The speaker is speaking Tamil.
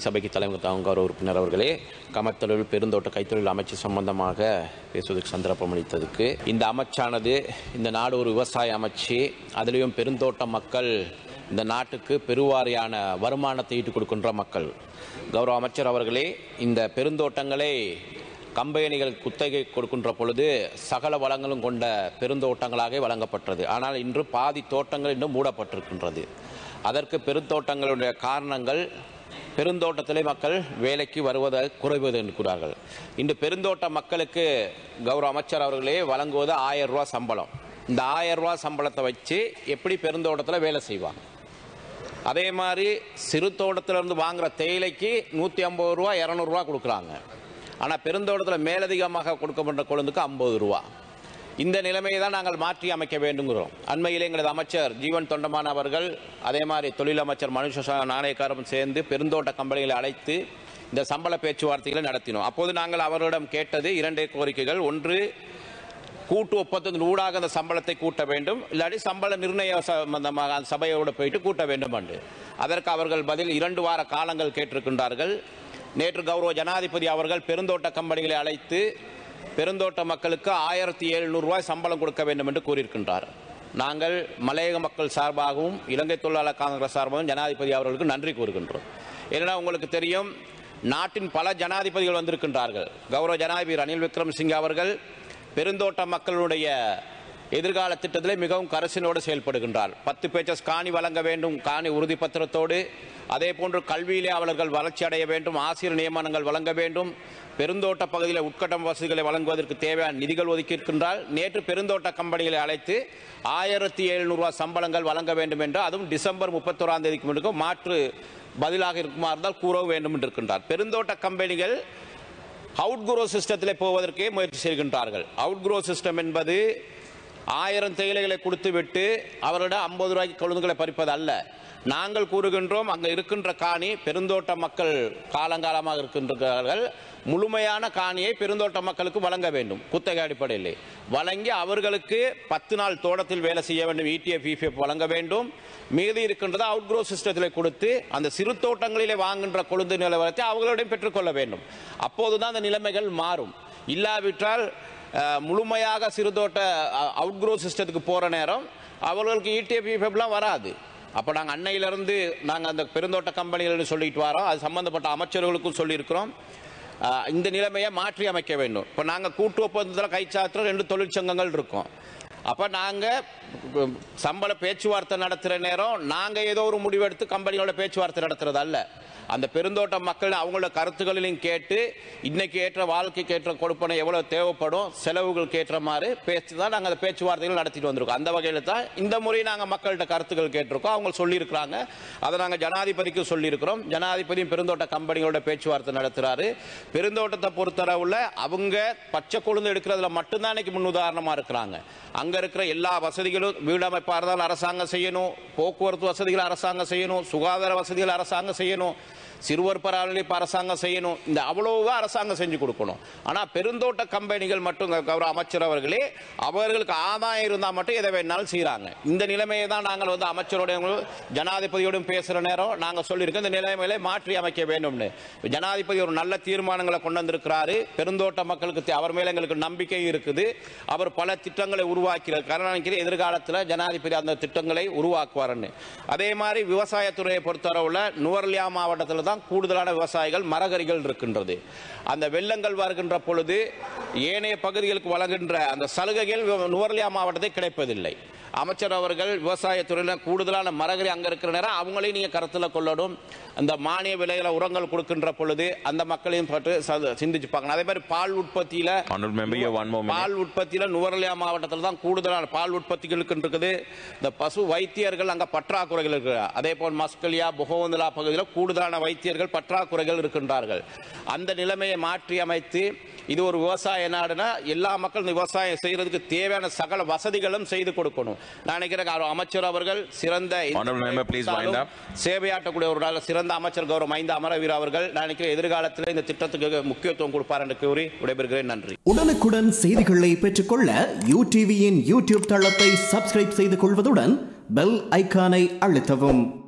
சபைக்கு தலைமை தாங்க கௌரவ உறுப்பினர் அவர்களே கமத்தொழில் பெருந்தோட்ட கைத்தொழில் அமைச்சு சம்பந்தமாக பேசுவதற்கு சந்தர்ப்பம் அளித்ததுக்கு இந்த அமைச்சானது இந்த நாடு ஒரு விவசாய அமைச்சு அதிலையும் பெருந்தோட்ட மக்கள் இந்த நாட்டுக்கு பெருவாரியான வருமானத்தை ஈட்டுக் கொடுக்கின்ற மக்கள் கௌரவ அமைச்சர் அவர்களே இந்த பெருந்தோட்டங்களை கம்பெனிகள் குத்தகை கொடுக்கின்ற பொழுது சகல வளங்களும் கொண்ட பெருந்தோட்டங்களாக வழங்கப்பட்டது ஆனால் இன்று பாதி தோட்டங்கள் இன்னும் மூடப்பட்டிருக்கின்றது அதற்கு பெருந்தோட்டங்களுடைய காரணங்கள் பெருந்தோட்டத்திலே மக்கள் வேலைக்கு வருவதை குறைவது என்கிறார்கள் இன்று பெருந்தோட்ட மக்களுக்கு கௌரவ அமைச்சர் அவர்களே வழங்குவது ஆயிரம் ரூபாய் சம்பளம் இந்த ஆயிரம் ரூபாய் சம்பளத்தை வச்சு எப்படி பெருந்தோட்டத்தில் வேலை செய்வாங்க அதே மாதிரி சிறு தோட்டத்திலிருந்து வாங்குற தேயிலைக்கு நூற்றி ஐம்பது ரூபா இரநூறுவா கொடுக்குறாங்க ஆனால் பெருந்தோட்டத்தில் மேலதிகமாக கொடுக்கப்படுற கொழுந்துக்கு ஐம்பது ரூபா இந்த நிலைமையை தான் நாங்கள் மாற்றி அமைக்க வேண்டுங்கிறோம் அண்மையில் எங்களது அமைச்சர் ஜீவன் தொண்டமான் அவர்கள் அதே மாதிரி தொழில் அமைச்சர் மனுஷ நாணயக்காரும் சேர்ந்து பெருந்தோட்ட கம்பெனிகளை அழைத்து இந்த சம்பள பேச்சுவார்த்தைகளை நடத்தினோம் அப்போது நாங்கள் அவரிடம் கேட்டது இரண்டே கோரிக்கைகள் ஒன்று கூட்டு ஒப்பந்தத்தின் ஊடாக அந்த சம்பளத்தை கூட்ட வேண்டும் இல்லாட்டி சம்பள நிர்ணய சம்பந்தமாக அந்த சபையோடு போயிட்டு கூட்ட வேண்டும் என்று அதற்கு அவர்கள் பதில் இரண்டு வார காலங்கள் கேட்டிருக்கின்றார்கள் நேற்று கௌரவ ஜனாதிபதி அவர்கள் பெருந்தோட்ட கம்பெனிகளை அழைத்து பெருந்தோட்ட மக்களுக்கு ஆயிரத்தி எழுநூறு ரூபாய் சம்பளம் கொடுக்க வேண்டும் என்று கூறியிருக்கின்றார் நாங்கள் மலையக மக்கள் சார்பாகவும் இலங்கை தொழிலாளர் காங்கிரஸ் சார்பாகவும் ஜனாதிபதி அவர்களுக்கு நன்றி கூறுகின்றோம் ஏன்னா உங்களுக்கு தெரியும் நாட்டின் பல ஜனாதிபதிகள் வந்திருக்கின்றார்கள் கௌரவ ஜனாதிபதி ரணில் விக்ரமசிங்கே அவர்கள் பெருந்தோட்ட மக்களுடைய எதிர்கால திட்டத்திலே மிகவும் கரசினோடு செயல்படுகின்றார் பத்து பேச்சஸ் காணி வழங்க வேண்டும் காணி உறுதி பத்திரத்தோடு அதே போன்று கல்வியிலே அவர்கள் வளர்ச்சி அடைய வேண்டும் ஆசிரியர் நியமனங்கள் வழங்க வேண்டும் பெருந்தோட்ட பகுதியில் உட்கட்டம் வசதிகளை வழங்குவதற்கு தேவையான நிதிகள் ஒதுக்கியிருக்கின்றால் நேற்று பெருந்தோட்ட கம்பெனிகளை அழைத்து ஆயிரத்தி எழுநூறுவா சம்பளங்கள் வழங்க வேண்டும் என்று அதுவும் டிசம்பர் முப்பத்தோராம் தேதிக்கு முன்பு மாற்று பதிலாக இருக்குமா இருந்தால் கூறவும் வேண்டும் என்று இருக்கின்றார் பெருந்தோட்ட கம்பெனிகள் அவுட் குரோ சிஸ்டத்திலே போவதற்கே முயற்சி செய்கின்றார்கள் அவுட் குரோ சிஸ்டம் என்பது ஆயிரம் தேயிலைகளை கொடுத்துவிட்டு அவரிடம் ஐம்பது ரூபாய்க்கு கொழுந்துகளை பறிப்பது அல்ல நாங்கள் கூறுகின்றோம் அங்கே இருக்கின்ற காணி பெருந்தோட்ட மக்கள் காலங்காலமாக இருக்கின்றார்கள் முழுமையான காணியை பெருந்தோட்ட மக்களுக்கு வழங்க வேண்டும் குத்தகை அடிப்படையில் வழங்கி அவர்களுக்கு பத்து நாள் தோட்டத்தில் வேலை செய்ய வேண்டும் இடிஎஃப் இபிஎஃப் வழங்க வேண்டும் மீதி இருக்கின்றதை அவுட் க்ரோ சிஸ்டத்தில் கொடுத்து அந்த சிறு தோட்டங்களிலே வாங்குகின்ற கொழுந்து நிலவரத்தை அவர்களிடம் பெற்றுக்கொள்ள வேண்டும் அப்போதுதான் அந்த நிலைமைகள் மாறும் இல்லாவிட்டால் முழுமையாக சிறுதோட்ட அவுட் க்ரோ சிஸ்டத்துக்கு போகிற நேரம் அவர்களுக்கு இடிஎஃப் இபிஎஃப்லாம் வராது அப்போ நாங்கள் அன்னையிலிருந்து நாங்கள் அந்த பெருந்தோட்ட கம்பெனிகள்னு சொல்லிட்டு வரோம் அது சம்பந்தப்பட்ட அமைச்சர்களுக்கும் சொல்லியிருக்கிறோம் இந்த நிலைமையை மாற்றி அமைக்க வேண்டும் இப்போ நாங்கள் கூட்டு ஒப்பந்தத்தில் கைச்சாத்திரம் ரெண்டு தொழிற்சங்கங்கள் இருக்கோம் அப்போ நாங்கள் சம்பள பேச்சுவார்த்தை நடத்துகிற நேரம் நாங்கள் ஏதோ ஒரு முடிவெடுத்து கம்பெனியோட பேச்சுவார்த்தை நடத்துறது அல்ல அந்த பெருந்தோட்ட மக்கள் அவங்களோட கருத்துக்களையும் கேட்டு இன்னைக்கு ஏற்ற வாழ்க்கைக்கு ஏற்ற கொடுப்பனை எவ்வளவு தேவைப்படும் செலவுகளுக்கு ஏற்ற மாதிரி பேசி தான் நாங்கள் அந்த பேச்சுவார்த்தைகள் நடத்திட்டு வந்திருக்கோம் அந்த வகையில் தான் இந்த முறை நாங்கள் மக்கள்கிட்ட கருத்துக்கள் கேட்டிருக்கோம் அவங்க சொல்லியிருக்கிறாங்க அதை நாங்கள் ஜனாதிபதிக்கு சொல்லியிருக்கிறோம் ஜனாதிபதியும் பெருந்தோட்ட கம்பெனிகளோட பேச்சுவார்த்தை நடத்துறாரு பெருந்தோட்டத்தை பொறுத்தளவுல அவங்க பச்சை கொழுந்து எடுக்கிறதுல மட்டும்தான் இன்னைக்கு முன்னுதாரணமாக இருக்கிறாங்க அங்க இருக்கிற எல்லா வசதிகளும் வீடமைப்பாக இருந்தாலும் அரசாங்கம் செய்யணும் போக்குவரத்து வசதிகள் அரசாங்கம் செய்யணும் சுகாதார வசதிகள் அரசாங்கம் செய்யணும் சிறுவர் பராமரிப்பு அரசாங்கம் செய்யணும் இந்த அவ்வளவுதான் அரசாங்கம் செஞ்சு கொடுக்கணும் ஆனால் பெருந்தோட்ட கம்பெனிகள் மட்டும் கௌரவ அமைச்சர் அவர்களே அவர்களுக்கு ஆதாயம் இருந்தால் மட்டும் எதை வேணாலும் செய்கிறாங்க இந்த நிலைமையை தான் நாங்கள் வந்து அமைச்சரோட ஜனாதிபதியோடும் பேசுகிற நேரம் நாங்கள் சொல்லியிருக்கோம் இந்த நிலைமையில மாற்றி அமைக்க வேண்டும்னு ஜனாதிபதி ஒரு நல்ல தீர்மானங்களை கொண்டு வந்திருக்கிறாரு பெருந்தோட்ட மக்களுக்கு அவர் மேல எங்களுக்கு நம்பிக்கை இருக்குது அவர் பல திட்டங்களை உருவாக்கிறார் கருணாநிதி எதிர்காலத்தில் ஜனாதிபதி அந்த திட்டங்களை உருவாக்குவார்னு அதே மாதிரி விவசாயத்துறையை பொறுத்தளவில் நுவர்லியா மாவட்டத்தில் தான் தான் கூடுதலான விவசாயிகள் மரகரிகள் இருக்கின்றது அந்த வெள்ளங்கள் வருகின்ற பொழுது ஏனைய பகுதிகளுக்கு வழங்குகின்ற அந்த சலுகைகள் நுவர்லியா மாவட்டத்தை கிடைப்பதில்லை அமைச்சர் அவர்கள் விவசாயத்துறையில் கூடுதலான மரகரி அங்கே இருக்கிற நேரம் அவங்களையும் நீங்கள் கருத்தில் கொள்ளணும் அந்த மானிய விலையில உரங்கள் கொடுக்கின்ற பொழுது அந்த மக்களையும் பற்றி சிந்திச்சு பார்க்கணும் அதே மாதிரி பால் உற்பத்தியில் பால் உற்பத்தியில் நுவரலியா மாவட்டத்தில் தான் கூடுதலான பால் உற்பத்திகளுக்கு இருக்குது இந்த பசு வைத்தியர்கள் அங்கே பற்றாக்குறைகள் இருக்கு அதே போல் மஸ்கலியா புகவந்தலா பகுதியில் கூடுதலான வைத்தியர்கள் பற்றாக்குறைகள் இருக்கின்றார்கள் அந்த நிலைமையை மாற்றி அமைத்து இது ஒரு விவசாய நாடுனா எல்லா மக்களும் விவசாயம் செய்யறதுக்கு தேவையான சகல வசதிகளும் செய்து கொடுக்கணும் நான் நினைக்கிறேன் அமைச்சர் அவர்கள் சிறந்த சேவையாற்றக்கூடிய ஒரு நல்ல சிறந்த அமைச்சர் கௌரவம் ஐந்து அமரவீர் அவர்கள் நான் நினைக்கிறேன் எதிர்காலத்தில் இந்த திட்டத்துக்கு முக்கியத்துவம் கொடுப்பார் என்று கூறி விடைபெறுகிறேன் நன்றி உடனுக்குடன் செய்திகளை பெற்றுக்கொள்ள யூ டிவியின் யூடியூப் தளத்தை சப்ஸ்கிரைப் செய்து கொள்வதுடன் பெல் ஐக்கானை அழுத்தவும்